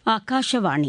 ஆகாஷவாணி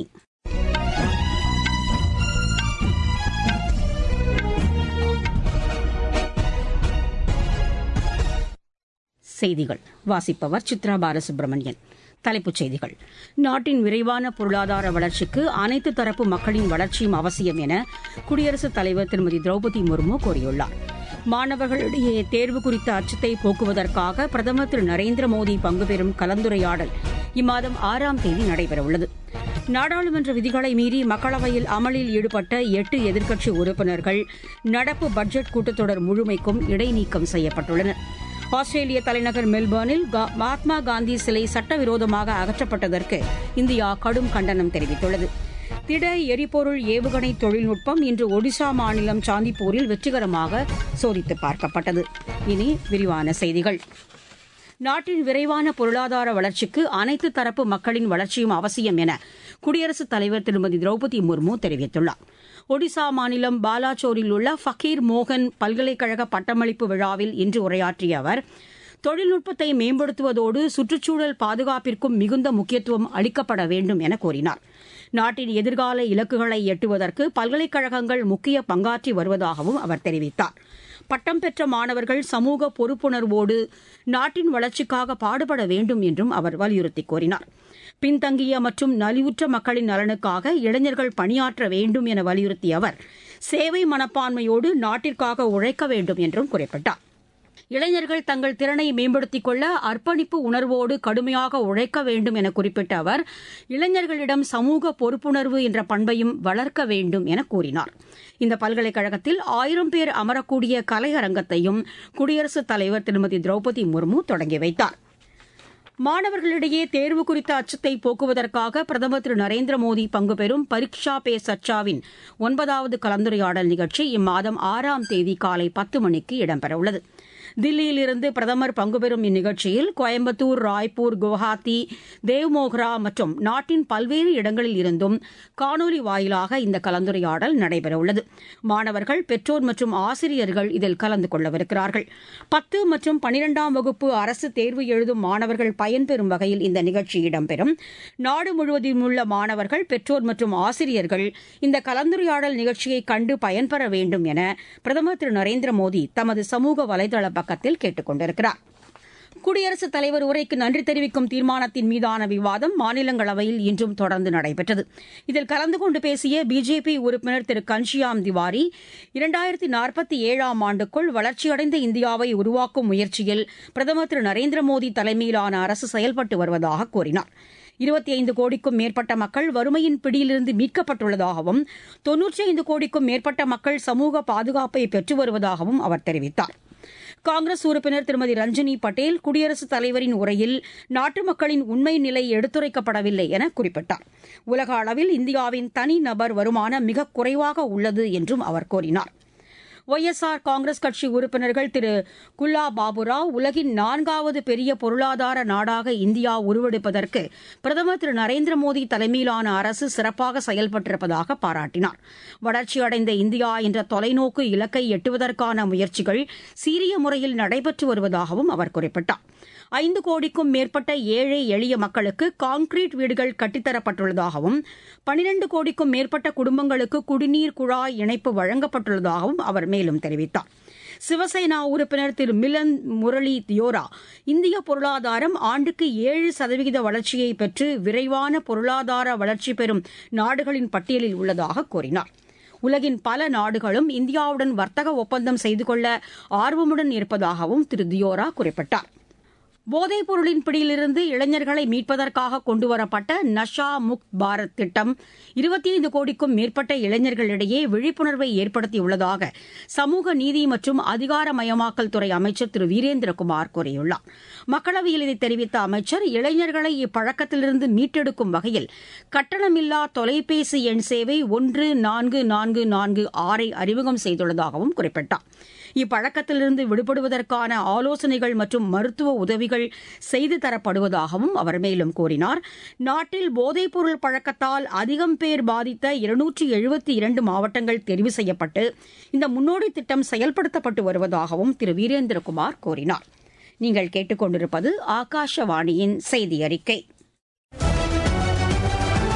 செய்திகள் வாசிப்பவர் சித்ரா பாலசுப்ரமணியன் தலைப்புச் செய்திகள் நாட்டின் விரைவான பொருளாதார வளர்ச்சிக்கு அனைத்து தரப்பு மக்களின் வளர்ச்சியும் அவசியம் என குடியரசுத் தலைவர் திருமதி திரௌபதி முர்மு கூறியுள்ளார் மாணவர்களிடையே தேர்வு குறித்த அச்சத்தை போக்குவதற்காக பிரதமர் திரு நரேந்திர மோடி பங்குபெறும் கலந்துரையாடல் இம்மாதம் ஆறாம் தேதி நடைபெறவுள்ளது நாடாளுமன்ற விதிகளை மீறி மக்களவையில் அமளியில் ஈடுபட்ட எட்டு எதிர்க்கட்சி உறுப்பினர்கள் நடப்பு பட்ஜெட் கூட்டத்தொடர் முழுமைக்கும் இடைநீக்கம் செய்யப்பட்டுள்ளனர் ஆஸ்திரேலிய தலைநகர் மெல்பர்னில் மகாத்மா காந்தி சிலை சட்டவிரோதமாக அகற்றப்பட்டதற்கு இந்தியா கடும் கண்டனம் தெரிவித்துள்ளது திட எரிபொருள் ஏவுகணை தொழில்நுட்பம் இன்று ஒடிசா மாநிலம் சாந்திப்பூரில் வெற்றிகரமாக சோதித்து பார்க்கப்பட்டது இனி விரிவான செய்திகள் நாட்டின் விரைவான பொருளாதார வளர்ச்சிக்கு அனைத்து தரப்பு மக்களின் வளர்ச்சியும் அவசியம் என குடியரசுத் தலைவர் திருமதி திரௌபதி முர்மு தெரிவித்துள்ளார் ஒடிசா மாநிலம் பாலாச்சோரில் உள்ள ஃபக்கீர் மோகன் பல்கலைக்கழக பட்டமளிப்பு விழாவில் இன்று உரையாற்றிய அவர் தொழில்நுட்பத்தை மேம்படுத்துவதோடு சுற்றுச்சூழல் பாதுகாப்பிற்கும் மிகுந்த முக்கியத்துவம் அளிக்கப்பட வேண்டும் என கூறினார் நாட்டின் எதிர்கால இலக்குகளை எட்டுவதற்கு பல்கலைக்கழகங்கள் முக்கிய பங்காற்றி வருவதாகவும் அவர் தெரிவித்தார் பட்டம் பெற்ற மாணவர்கள் சமூக பொறுப்புணர்வோடு நாட்டின் வளர்ச்சிக்காக பாடுபட வேண்டும் என்றும் அவர் வலியுறுத்தி கூறினார் பின்தங்கிய மற்றும் நலிவுற்ற மக்களின் நலனுக்காக இளைஞர்கள் பணியாற்ற வேண்டும் என வலியுறுத்திய அவர் சேவை மனப்பான்மையோடு நாட்டிற்காக உழைக்க வேண்டும் என்றும் குறிப்பிட்டார் இளைஞர்கள் தங்கள் திறனை மேம்படுத்திக் கொள்ள அர்ப்பணிப்பு உணர்வோடு கடுமையாக உழைக்க வேண்டும் என குறிப்பிட்ட அவர் இளைஞர்களிடம் சமூக பொறுப்புணர்வு என்ற பண்பையும் வளர்க்க வேண்டும் என கூறினார் இந்த பல்கலைக்கழகத்தில் ஆயிரம் பேர் அமரக்கூடிய கலையரங்கத்தையும் குடியரசுத் தலைவர் திருமதி திரௌபதி முர்மு தொடங்கி வைத்தார் மாணவர்களிடையே தேர்வு குறித்த அச்சத்தை போக்குவதற்காக பிரதமர் திரு நரேந்திர மோடி பங்குபெறும் பரீக்ஷா பே சர்ச்சாவின் ஒன்பதாவது கலந்துரையாடல் நிகழ்ச்சி இம்மாதம் ஆறாம் தேதி காலை பத்து மணிக்கு இடம்பெறவுள்ளது தில்லியிலிருந்து பிரதமர் பங்குபெறும் இந்நிகழ்ச்சியில் கோயம்புத்தூர் ராய்ப்பூர் குவஹாத்தி தேவ்மோக்ரா மற்றும் நாட்டின் பல்வேறு இடங்களில் இருந்தும் காணொலி வாயிலாக இந்த கலந்துரையாடல் நடைபெறவுள்ளது மாணவர்கள் பெற்றோர் மற்றும் ஆசிரியர்கள் இதில் கலந்து கொள்ளவிருக்கிறார்கள் பத்து மற்றும் பனிரெண்டாம் வகுப்பு அரசு தேர்வு எழுதும் மாணவர்கள் பயன்பெறும் வகையில் இந்த நிகழ்ச்சி இடம்பெறும் நாடு முழுவதும் உள்ள மாணவர்கள் பெற்றோர் மற்றும் ஆசிரியர்கள் இந்த கலந்துரையாடல் நிகழ்ச்சியை கண்டு பயன்பெற வேண்டும் என பிரதமர் திரு நரேந்திர மோடி தமது சமூக வலைதள பக்கத்தில் கேட்டுக் கொண்டிருக்கிறார் குடியரசுத் தலைவர் உரைக்கு நன்றி தெரிவிக்கும் தீர்மானத்தின் மீதான விவாதம் மாநிலங்களவையில் இன்றும் தொடர்ந்து நடைபெற்றது இதில் கலந்து கொண்டு பேசிய பிஜேபி உறுப்பினர் திரு கன்ஷியாம் திவாரி இரண்டாயிரத்தி நாற்பத்தி ஏழாம் ஆண்டுக்குள் வளர்ச்சியடைந்த இந்தியாவை உருவாக்கும் முயற்சியில் பிரதமர் திரு நரேந்திர மோடி தலைமையிலான அரசு செயல்பட்டு வருவதாக கூறினார் இருபத்தி ஐந்து கோடிக்கும் மேற்பட்ட மக்கள் வறுமையின் பிடியிலிருந்து மீட்கப்பட்டுள்ளதாகவும் தொன்னூற்றி ஐந்து கோடிக்கும் மேற்பட்ட மக்கள் சமூக பாதுகாப்பை பெற்று வருவதாகவும் அவர் தெரிவித்தார் காங்கிரஸ் உறுப்பினர் திருமதி ரஞ்சினி பட்டேல் குடியரசுத் தலைவரின் உரையில் நாட்டு மக்களின் உண்மை நிலை எடுத்துரைக்கப்படவில்லை என குறிப்பிட்டார் உலக அளவில் இந்தியாவின் தனிநபர் வருமானம் மிக குறைவாக உள்ளது என்றும் அவர் கூறினார் ஒய்எஸ்ஆர் காங்கிரஸ் கட்சி உறுப்பினர்கள் திரு குல்லா பாபுராவ் உலகின் நான்காவது பெரிய பொருளாதார நாடாக இந்தியா உருவெடுப்பதற்கு பிரதமர் திரு நரேந்திர மோடி தலைமையிலான அரசு சிறப்பாக செயல்பட்டிருப்பதாக பாராட்டினார் வளர்ச்சியடைந்த இந்தியா என்ற தொலைநோக்கு இலக்கை எட்டுவதற்கான முயற்சிகள் சீரிய முறையில் நடைபெற்று வருவதாகவும் அவர் குறிப்பிட்டார் ஐந்து கோடிக்கும் மேற்பட்ட ஏழை எளிய மக்களுக்கு கான்கிரீட் வீடுகள் கட்டித்தரப்பட்டுள்ளதாகவும் பனிரண்டு கோடிக்கும் மேற்பட்ட குடும்பங்களுக்கு குடிநீர் குழாய் இணைப்பு வழங்கப்பட்டுள்ளதாகவும் அவர் மேலும் தெரிவித்தார் சிவசேனா உறுப்பினர் திரு மிலன் முரளி தியோரா இந்திய பொருளாதாரம் ஆண்டுக்கு ஏழு சதவிகித வளர்ச்சியை பெற்று விரைவான பொருளாதார வளர்ச்சி பெறும் நாடுகளின் பட்டியலில் உள்ளதாக கூறினார் உலகின் பல நாடுகளும் இந்தியாவுடன் வர்த்தக ஒப்பந்தம் செய்து கொள்ள ஆர்வமுடன் இருப்பதாகவும் திரு தியோரா குறிப்பிட்டார் போதைப் பொருளின் பிடியிலிருந்து இளைஞர்களை மீட்பதற்காக கொண்டுவரப்பட்ட நஷா முக்த் பாரத் திட்டம் இருபத்தி ஐந்து கோடிக்கும் மேற்பட்ட இளைஞர்களிடையே விழிப்புணர்வை ஏற்படுத்தியுள்ளதாக சமூக நீதி மற்றும் அதிகாரமயமாக்கல் துறை அமைச்சர் திரு வீரேந்திரகுமார் கூறியுள்ளார் மக்களவையில் இதை தெரிவித்த அமைச்சர் இளைஞர்களை இப்பழக்கத்திலிருந்து மீட்டெடுக்கும் வகையில் கட்டணமில்லா தொலைபேசி எண் சேவை ஒன்று நான்கு நான்கு நான்கு ஆறை அறிமுகம் செய்துள்ளதாகவும் குறிப்பிட்டார் இப்பழக்கத்திலிருந்து விடுபடுவதற்கான ஆலோசனைகள் மற்றும் மருத்துவ உதவிகள் செய்து தரப்படுவதாகவும் அவர் மேலும் கூறினார் நாட்டில் போதைப்பொருள் பழக்கத்தால் அதிகம் பேர் பாதித்த இருநூற்றி எழுபத்தி இரண்டு மாவட்டங்கள் தெரிவு செய்யப்பட்டு இந்த முன்னோடி திட்டம் செயல்படுத்தப்பட்டு வருவதாகவும் திரு வீரேந்திரகுமார் கூறினார் நீங்கள் கேட்டுக்கொண்டிருப்பது ஆகாஷவாணியின் செய்தி அறிக்கை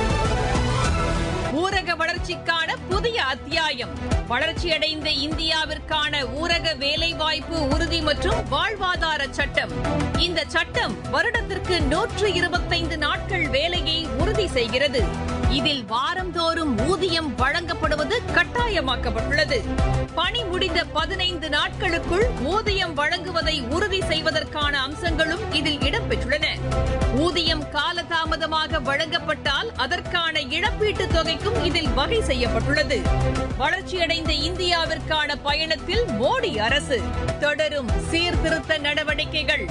அத்தியாயம் வளர்ச்சியடைந்த இந்தியாவிற்கான ஊரக வேலைவாய்ப்பு உறுதி மற்றும் வாழ்வாதார சட்டம் இந்த சட்டம் வருடத்திற்கு நூற்று இருபத்தைந்து நாட்கள் வேலையை உறுதி செய்கிறது இதில் வாரந்தோறும் ஊதியம் வழங்கப்படுவது கட்டாயமாக்கப்பட்டுள்ளது பணி முடிந்த பதினைந்து நாட்களுக்குள் ஊதியம் வழங்குவதை உறுதி செய்வதற்கான அம்சங்களும் இதில் இடம்பெற்றுள்ளன ஊதியம் காலதாமதமாக வழங்கப்பட்டால் அதற்கான இழப்பீட்டுத் தொகைக்கும் இதில் வகை செய்யப்பட்டுள்ளது வளர்ச்சியடைந்த இந்தியாவிற்கான பயணத்தில் மோடி அரசு தொடரும் சீர்திருத்த நடவடிக்கைகள்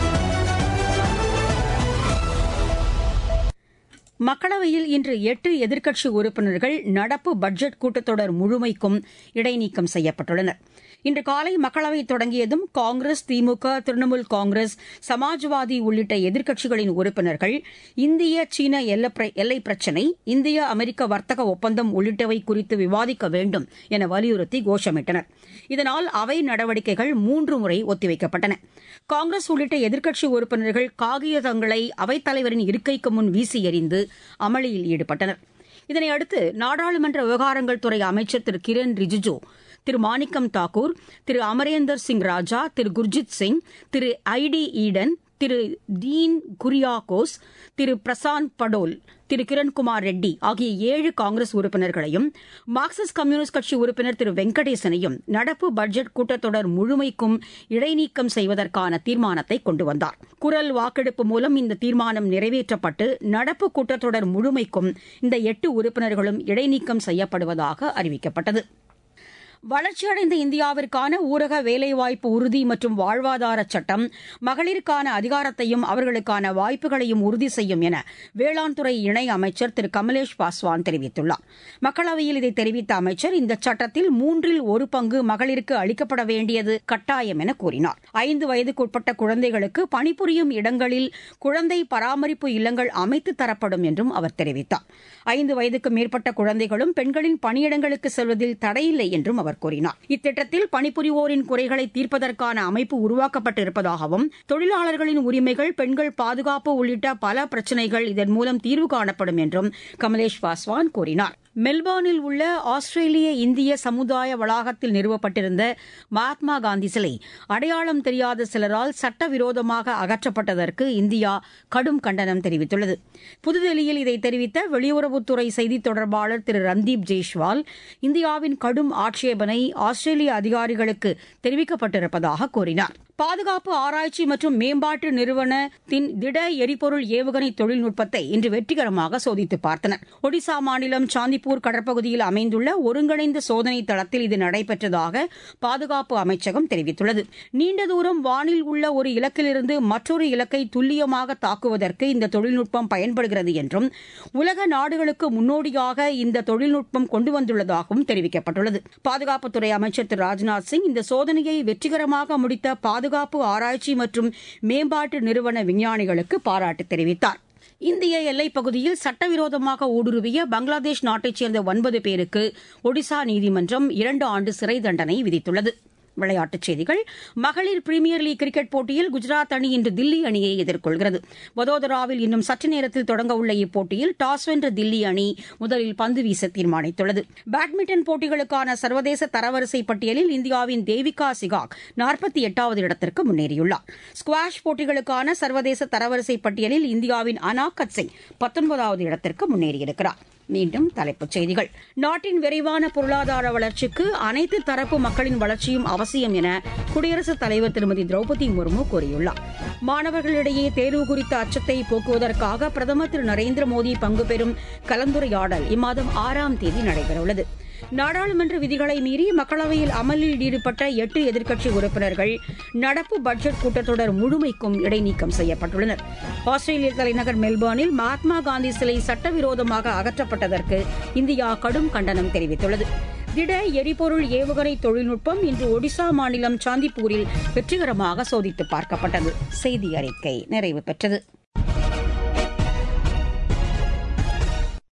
மக்களவையில் இன்று எட்டு எதிர்க்கட்சி உறுப்பினர்கள் நடப்பு பட்ஜெட் கூட்டத்தொடர் முழுமைக்கும் இடைநீக்கம் செய்யப்பட்டுள்ளனர் இன்று காலை மக்களவை தொடங்கியதும் காங்கிரஸ் திமுக திரிணாமுல் காங்கிரஸ் சமாஜ்வாதி உள்ளிட்ட எதிர்க்கட்சிகளின் உறுப்பினர்கள் இந்திய சீன எல்லை பிரச்சினை இந்திய அமெரிக்க வர்த்தக ஒப்பந்தம் உள்ளிட்டவை குறித்து விவாதிக்க வேண்டும் என வலியுறுத்தி கோஷமிட்டனர் இதனால் அவை நடவடிக்கைகள் மூன்று முறை ஒத்திவைக்கப்பட்டன காங்கிரஸ் உள்ளிட்ட எதிர்க்கட்சி உறுப்பினர்கள் காகிதங்களை அவைத்தலைவரின் இருக்கைக்கு முன் வீசி எறிந்து அமளியில் ஈடுபட்டனர் இதனையடுத்து நாடாளுமன்ற விவகாரங்கள் துறை அமைச்சர் திரு கிரண் ரிஜிஜு திரு மாணிக்கம் தாக்கூர் திரு அமரேந்தர் சிங் ராஜா திரு குர்ஜித் சிங் திரு ஐ டி ஈடன் திரு டீன் குரியாகோஸ் திரு பிரசாந்த் படோல் திரு கிரண்குமார் ரெட்டி ஆகிய ஏழு காங்கிரஸ் உறுப்பினர்களையும் மார்க்சிஸ்ட் கம்யூனிஸ்ட் கட்சி உறுப்பினர் திரு வெங்கடேசனையும் நடப்பு பட்ஜெட் கூட்டத்தொடர் முழுமைக்கும் இடைநீக்கம் செய்வதற்கான தீர்மானத்தை கொண்டு வந்தார் குரல் வாக்கெடுப்பு மூலம் இந்த தீர்மானம் நிறைவேற்றப்பட்டு நடப்பு கூட்டத்தொடர் முழுமைக்கும் இந்த எட்டு உறுப்பினர்களும் இடைநீக்கம் செய்யப்படுவதாக அறிவிக்கப்பட்டது வளர்ச்சியடைந்த இந்தியாவிற்கான ஊரக வேலைவாய்ப்பு உறுதி மற்றும் வாழ்வாதார சட்டம் மகளிருக்கான அதிகாரத்தையும் அவர்களுக்கான வாய்ப்புகளையும் உறுதி செய்யும் என வேளாண் துறை இணை அமைச்சர் திரு கமலேஷ் பாஸ்வான் தெரிவித்துள்ளார் மக்களவையில் இதை தெரிவித்த அமைச்சர் இந்த சட்டத்தில் மூன்றில் ஒரு பங்கு மகளிருக்கு அளிக்கப்பட வேண்டியது கட்டாயம் என கூறினார் ஐந்து வயதுக்குட்பட்ட குழந்தைகளுக்கு பணிபுரியும் இடங்களில் குழந்தை பராமரிப்பு இல்லங்கள் அமைத்து தரப்படும் என்றும் அவர் தெரிவித்தார் ஐந்து வயதுக்கு மேற்பட்ட குழந்தைகளும் பெண்களின் பணியிடங்களுக்கு செல்வதில் தடையில்லை என்றும் அவர் அவர் கூறினார் இத்திட்டத்தில் பணிபுரிவோரின் குறைகளை தீர்ப்பதற்கான அமைப்பு உருவாக்கப்பட்டிருப்பதாகவும் தொழிலாளர்களின் உரிமைகள் பெண்கள் பாதுகாப்பு உள்ளிட்ட பல பிரச்சினைகள் இதன் மூலம் தீர்வு காணப்படும் என்றும் கமலேஷ் பாஸ்வான் கூறினார் மெல்போர்னில் உள்ள ஆஸ்திரேலிய இந்திய சமுதாய வளாகத்தில் நிறுவப்பட்டிருந்த மகாத்மா காந்தி சிலை அடையாளம் தெரியாத சிலரால் சட்டவிரோதமாக அகற்றப்பட்டதற்கு இந்தியா கடும் கண்டனம் தெரிவித்துள்ளது புதுதில்லியில் இதை தெரிவித்த வெளியுறவுத்துறை செய்தித் தொடர்பாளர் திரு ரந்தீப் ஜெய்ஷ்வால் இந்தியாவின் கடும் ஆட்சேபனை ஆஸ்திரேலிய அதிகாரிகளுக்கு தெரிவிக்கப்பட்டிருப்பதாக கூறினார் பாதுகாப்பு ஆராய்ச்சி மற்றும் மேம்பாட்டு நிறுவனத்தின் திட எரிபொருள் ஏவுகணை தொழில்நுட்பத்தை இன்று வெற்றிகரமாக சோதித்து பார்த்தனர் ஒடிசா மாநிலம் சாந்திப்பூர் கடற்பகுதியில் அமைந்துள்ள ஒருங்கிணைந்த சோதனை தளத்தில் இது நடைபெற்றதாக பாதுகாப்பு அமைச்சகம் தெரிவித்துள்ளது நீண்ட தூரம் வானில் உள்ள ஒரு இலக்கிலிருந்து மற்றொரு இலக்கை துல்லியமாக தாக்குவதற்கு இந்த தொழில்நுட்பம் பயன்படுகிறது என்றும் உலக நாடுகளுக்கு முன்னோடியாக இந்த தொழில்நுட்பம் கொண்டு வந்துள்ளதாகவும் தெரிவிக்கப்பட்டுள்ளது பாதுகாப்புத்துறை அமைச்சர் திரு ராஜ்நாத் சிங் இந்த சோதனையை வெற்றிகரமாக முடித்த பாதுகாப்பு பாதுகாப்பு ஆராய்ச்சி மற்றும் மேம்பாட்டு நிறுவன விஞ்ஞானிகளுக்கு பாராட்டு தெரிவித்தார் இந்திய எல்லைப் பகுதியில் சட்டவிரோதமாக ஊடுருவிய பங்களாதேஷ் நாட்டைச் சேர்ந்த ஒன்பது பேருக்கு ஒடிசா நீதிமன்றம் இரண்டு ஆண்டு சிறை தண்டனை விதித்துள்ளது விளையாட்டுச் செய்திகள் மகளிர் பிரீமியர் லீக் கிரிக்கெட் போட்டியில் குஜராத் அணி இன்று தில்லி அணியை எதிர்கொள்கிறது வதோதராவில் இன்னும் சற்று நேரத்தில் தொடங்க உள்ள இப்போட்டியில் டாஸ் வென்ற தில்லி அணி முதலில் பந்து வீச தீர்மானித்துள்ளது பேட்மிண்டன் போட்டிகளுக்கான சர்வதேச தரவரிசை பட்டியலில் இந்தியாவின் தேவிகா சிகாக் நாற்பத்தி எட்டாவது இடத்திற்கு முன்னேறியுள்ளார் ஸ்குவாஷ் போட்டிகளுக்கான சர்வதேச தரவரிசை பட்டியலில் இந்தியாவின் அனாகத் சிங் பத்தொன்பதாவது இடத்திற்கு முன்னேறியிருக்கிறார் மீண்டும் தலைப்புச் செய்திகள் நாட்டின் விரைவான பொருளாதார வளர்ச்சிக்கு அனைத்து தரப்பு மக்களின் வளர்ச்சியும் அவசியம் என குடியரசுத் தலைவர் திருமதி திரௌபதி முர்மு கூறியுள்ளார் மாணவர்களிடையே தேர்வு குறித்த அச்சத்தை போக்குவதற்காக பிரதமர் திரு நரேந்திர மோடி பங்கு பெறும் கலந்துரையாடல் இம்மாதம் ஆறாம் தேதி நடைபெறவுள்ளது நாடாளுமன்ற விதிகளை மீறி மக்களவையில் அமளியில் ஈடுபட்ட எட்டு எதிர்க்கட்சி உறுப்பினர்கள் நடப்பு பட்ஜெட் கூட்டத்தொடர் முழுமைக்கும் இடைநீக்கம் செய்யப்பட்டுள்ளனர் ஆஸ்திரேலிய தலைநகர் மெல்போர்னில் மகாத்மா காந்தி சிலை சட்டவிரோதமாக அகற்றப்பட்டதற்கு இந்தியா கடும் கண்டனம் தெரிவித்துள்ளது திட எரிபொருள் ஏவுகணை தொழில்நுட்பம் இன்று ஒடிசா மாநிலம் சாந்திப்பூரில் வெற்றிகரமாக சோதித்து பார்க்கப்பட்டது செய்தி அறிக்கை நிறைவு பெற்றது